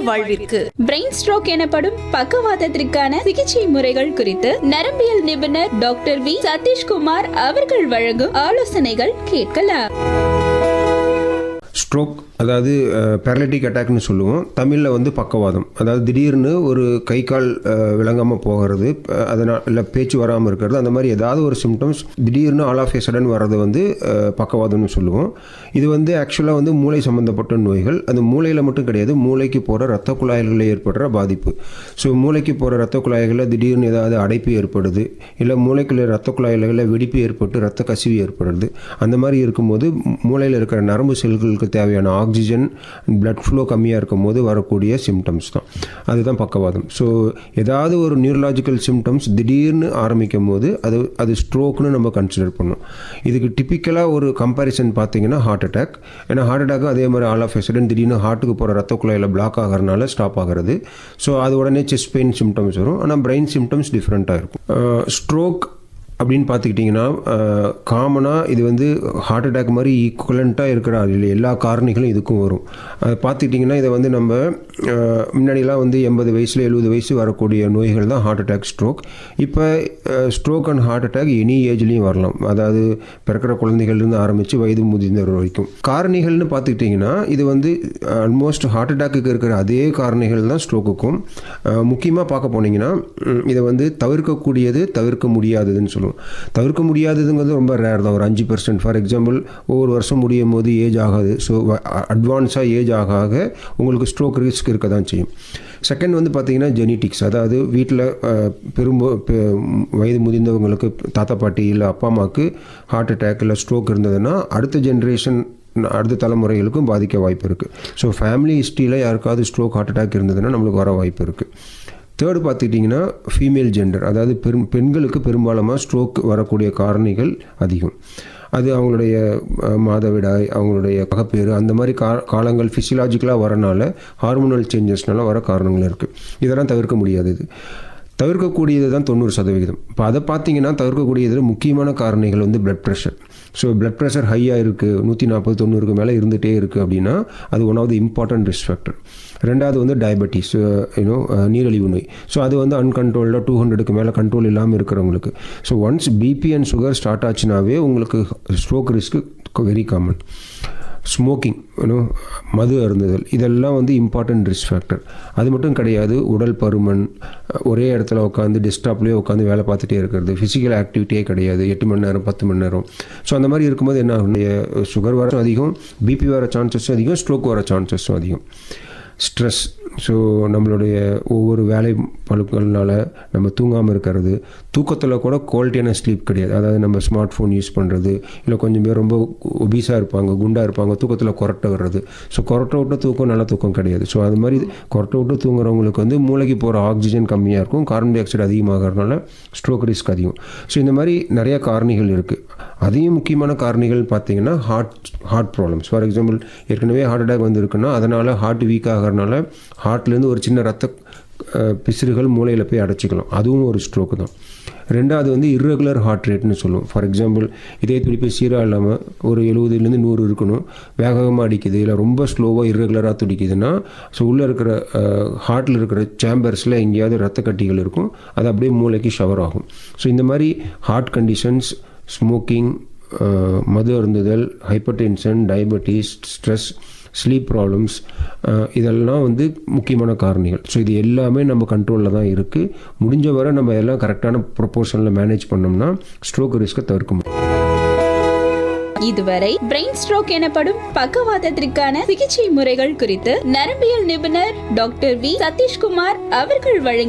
வாழ்விற்கு brain stroke எனப்படும் பக்கவாதத்திற்கான சிகிச்சை முறைகள் குறித்து நரம்பியல் நிபுணர் டாக்டர் வி சதீஷ்குமார் அவர்கள் வழங்கும் ஆலோசனைகள் கேட்கலாம் ஸ்ட்ரோக் அதாவது பேரலிட்டிக் அட்டாக்னு சொல்லுவோம் தமிழில் வந்து பக்கவாதம் அதாவது திடீர்னு ஒரு கை கால் விளங்காமல் போகிறது அதனால் இல்லை பேச்சு வராமல் இருக்கிறது அந்த மாதிரி ஏதாவது ஒரு சிம்டம்ஸ் திடீர்னு ஆல் ஆஃப் ஏ சடன் வர்றது வந்து அஹ், பக்கவாதம்னு சொல்லுவோம் இது வந்து ஆக்சுவலாக வந்து மூளை சம்மந்தப்பட்ட நோய்கள் அது மூளையில் மட்டும் கிடையாது மூளைக்கு போகிற ரத்த குழாய்களில் ஏற்படுற பாதிப்பு ஸோ மூளைக்கு போகிற ரத்த குழாய்களில் திடீர்னு ஏதாவது அடைப்பு ஏற்படுது இல்லை மூளைக்குள்ள ரத்த குழாய்களில் வெடிப்பு ஏற்பட்டு ரத்த கசிவு ஏற்படுறது அந்த மாதிரி இருக்கும்போது மூளையில் இருக்கிற நரம்பு செல்களுக்கு தேவையான ஆக்சிஜன் blood flow கம்மியாக இருக்கும் போது வரக்கூடிய சிம்டம்ஸ் தான் அதுதான் பக்கவாதம் ஸோ ஏதாவது ஒரு நியூரலாஜிக்கல் சிம்டம்ஸ் திடீர்னு ஆரம்பிக்கும் போது அது அது ஸ்ட்ரோக்னு நம்ம கன்சிடர் பண்ணோம் இதுக்கு டிப்பிக்கலாக ஒரு கம்பேரிசன் பார்த்தீங்கன்னா ஹார்ட் அட்டாக் ஏன்னா ஹார்ட் அட்டாக்கும் அதே மாதிரி ஆல் ஆஃப் எசடன் திடீர்னு ஹார்ட்டுக்கு போகிற ரத்த குழாயில் பிளாக் ஆகிறனால ஸ்டாப் ஆகிறது ஸோ அது உடனே செஸ்ட் பெயின் சிம்டம்ஸ் வரும் ஆனால் பிரெயின் சிம்டம்ஸ் டிஃப்ரெண்ட்டாக இருக்கும் ஸ்ட்ரோக் அப்படின்னு பார்த்துக்கிட்டிங்கன்னா காமனாக இது வந்து ஹார்ட் அட்டாக் மாதிரி ஈக்குவலண்ட்டாக இருக்கிற அதில் எல்லா காரணிகளும் இதுக்கும் வரும் அது பார்த்துக்கிட்டிங்கன்னா இதை வந்து நம்ம அஹ், முன்னாடிலாம் வந்து எண்பது வயசில் எழுபது வயசு வரக்கூடிய நோய்கள் தான் ஹார்ட் அட்டாக் ஸ்ட்ரோக் இப்போ stroke and heart attack any ஏஜ்லேயும் வரலாம் அதாவது பிறக்கிற குழந்தைகள்லேருந்து ஆரம்பித்து வயது முதிர்ந்தவர் வரைக்கும் காரணிகள்னு பார்த்துக்கிட்டிங்கன்னா இது வந்து ஆல்மோஸ்ட் ஹார்ட் அட்டாக்கு இருக்கிற அதே காரணிகள் தான் ஸ்ட்ரோக்குக்கும் முக்கியமாக பார்க்க போனீங்கன்னா ம், இதை வந்து தவிர்க்கக்கூடியது தவிர்க்க முடியாததுன்னு சொல்லுவோம் தவிர்க்க முடியாததுங்கிறது ரொம்ப ரேர் தான் ஒரு அஞ்சு பர்சன்ட் ஃபார் எக்ஸாம்பிள் ஒவ்வொரு வருஷம் முடியும் போது ஏஜ் ஆகாது ஸோ அட்வான்ஸாக ஏஜ் ஆக ஆக உங்களுக்கு ஸ்ட்ரோக் ரிஸ்க் இருக்க தான் செய்யும் செகண்ட் வந்து பார்த்தீங்கன்னா ஜெனட்டிக்ஸ் அதாவது வீட்டில் பெரும்போ பெ- வயது முதிர்ந்தவங்களுக்கு தாத்தா பாட்டி இல்லை அப்பா அம்மாவுக்கு ஹார்ட் அட்டாக் இல்லை ஸ்ட்ரோக் இருந்ததுன்னா அடுத்த ஜென்ரேஷன் அடுத்த தலைமுறைகளுக்கும் பாதிக்க வாய்ப்பு இருக்குது ஸோ ஃபேமிலி ஹிஸ்ட்ரியில் யாருக்காவது ஸ்ட்ரோக் ஹார்ட் அட்டாக் இருந்ததுன்னா நம்மளுக்கு வர வாய்ப்பு இருக்குது தேர்டு பார்த்துக்கிட்டிங்கன்னா ஃபீமேல் ஜெண்டர் அதாவது பெரும் பெண்களுக்கு பெரும்பாலுமாக ஸ்ட்ரோக் வரக்கூடிய காரணிகள் அதிகம் அது அவங்களுடைய அஹ், மாதவிடாய் அவங்களுடைய மகப்பேறு அந்த மாதிரி கா காலங்கள் ஃபிசியலாஜிக்கலாக வரனால ஹார்மோனல் சேஞ்சஸ்னால வர காரணங்கள் இருக்குது இதெல்லாம் தவிர்க்க முடியாதது தவிர்க்கக்கூடியது தான் தொண்ணூறு சதவிகிதம் இப்போ அதை பார்த்தீங்கன்னா தவிர்க்கக்கூடியதில் முக்கியமான காரணிகள் வந்து blood pressure so blood pressure ஹையாக இருக்குது நூற்றி நாற்பது தொண்ணூறுக்கு மேலே இருந்துகிட்டே இருக்குது அப்படின்னா அது one of the important risk factor ரெண்டாவது வந்து டயபெட்டிஸ் யூனோ நீரிழிவு நோய் ஸோ அது வந்து அன்கண்ட்ரோல்டாக டூ ஹண்ட்ரடுக்கு மேலே கண்ட்ரோல் இல்லாமல் இருக்கிறவங்களுக்கு so once BP and sugar start ஆச்சுனாவே உங்களுக்கு stroke risk very common smoking you know மது அருந்துதல் இதெல்லாம் வந்து இம்பார்ட்டன்ட் ரிஸ்க் ஃபேக்டர் அது மட்டும் கிடையாது உடல் பருமன் ஒரே இடத்துல உட்காந்து டெஸ்க்டாப்லேயே உட்காந்து வேலை பார்த்துட்டே இருக்கிறது ஃபிசிக்கல் ஆக்டிவிட்டியே கிடையாது எட்டு மணி நேரம் பத்து மணி நேரம் ஸோ அந்த மாதிரி இருக்கும்போது என்ன ஆகும் சுகர் வர அதிகம் பிபி வர சான்சஸும் அதிகம் ஸ்ட்ரோக் வர சான்சஸும் அதிகம் ஸ்ட்ரெஸ் ஸோ நம்மளுடைய ஒவ்வொரு வேலை பழுக்கள்னால நம்ம தூங்காமல் இருக்கிறது தூக்கத்தில் கூட குவாலிட்டியான ஸ்லீப் கிடையாது அதாவது நம்ம ஸ்மார்ட் ஃபோன் யூஸ் பண்ணுறது இல்லை கொஞ்சம் பேர் ரொம்ப ஒபீஸாக இருப்பாங்க குண்டாக இருப்பாங்க தூக்கத்தில் கொரட்டை வர்றது ஸோ கொரட்டை விட்டு தூக்கம் நல்ல தூக்கம் கிடையாது ஸோ அது மாதிரி கொரட்டை விட்டு தூங்குறவங்களுக்கு வந்து மூளைக்கு போகிற ஆக்சிஜன் கம்மியாக இருக்கும் கார்பன் டை ஆக்சைடு அதிகமாகறதுனால ஸ்ட்ரோக் ரிஸ்க் அதிகம் ஸோ இந்த மாதிரி நிறைய காரணிகள் இருக்குது அதையும் முக்கியமான காரணிகள் பார்த்தீங்கன்னா heart heart problems for example ஏற்கனவே ஹார்ட் அட்டாக் வந்திருக்குன்னா அதனால் ஹார்ட் வீக் ஆகிறனால ஹார்ட்லேருந்து ஒரு சின்ன ரத்த அஹ், பிசிறுகள் மூளையில் போய் அடைச்சிக்கலாம் அதுவும் ஒரு ஸ்ட்ரோக்கு தான் ரெண்டாவது வந்து irregular ஹார்ட் ரேட்னு சொல்லுவோம் ஃபார் எக்ஸாம்பிள் இதே துடிப்பு சீராக இல்லாமல் ஒரு எழுபதுலேருந்து நூறு இருக்கணும் வேகமாக அடிக்குது இல்லை ரொம்ப ஸ்லோவாக இர்ரெகுலராக துடிக்குதுன்னா ஸோ உள்ளே இருக்கிற ஹார்ட்டில் இருக்கிற சேம்பர்ஸில் எங்கேயாவது ரத்த கட்டிகள் இருக்கும் அது அப்படியே மூளைக்கு ஷவர் ஆகும் ஸோ இந்த மாதிரி ஹார்ட் கண்டிஷன்ஸ் ஸ்மோக்கிங் மது அருந்துதல் hypertension diabetes stress sleep problems இதெல்லாம் வந்து முக்கியமான காரணிகள் ஸோ இது எல்லாமே நம்ம கண்ட்ரோலில் தான் இருக்குது முடிஞ்ச வரை நம்ம எல்லாம் கரெக்டான ப்ரொப்போர்ஷனில் மேனேஜ் பண்ணோம்னா ஸ்ட்ரோக் ரிஸ்க்கை தவிர்க்க முடியும் இதுவரை பிரெயின் ஸ்ட்ரோக் எனப்படும் பக்கவாதத்திற்கான சிகிச்சை முறைகள் குறித்து நரம்பியல் நிபுணர் டாக்டர் வி சதீஷ்குமார் அவர்கள் வழங்கிய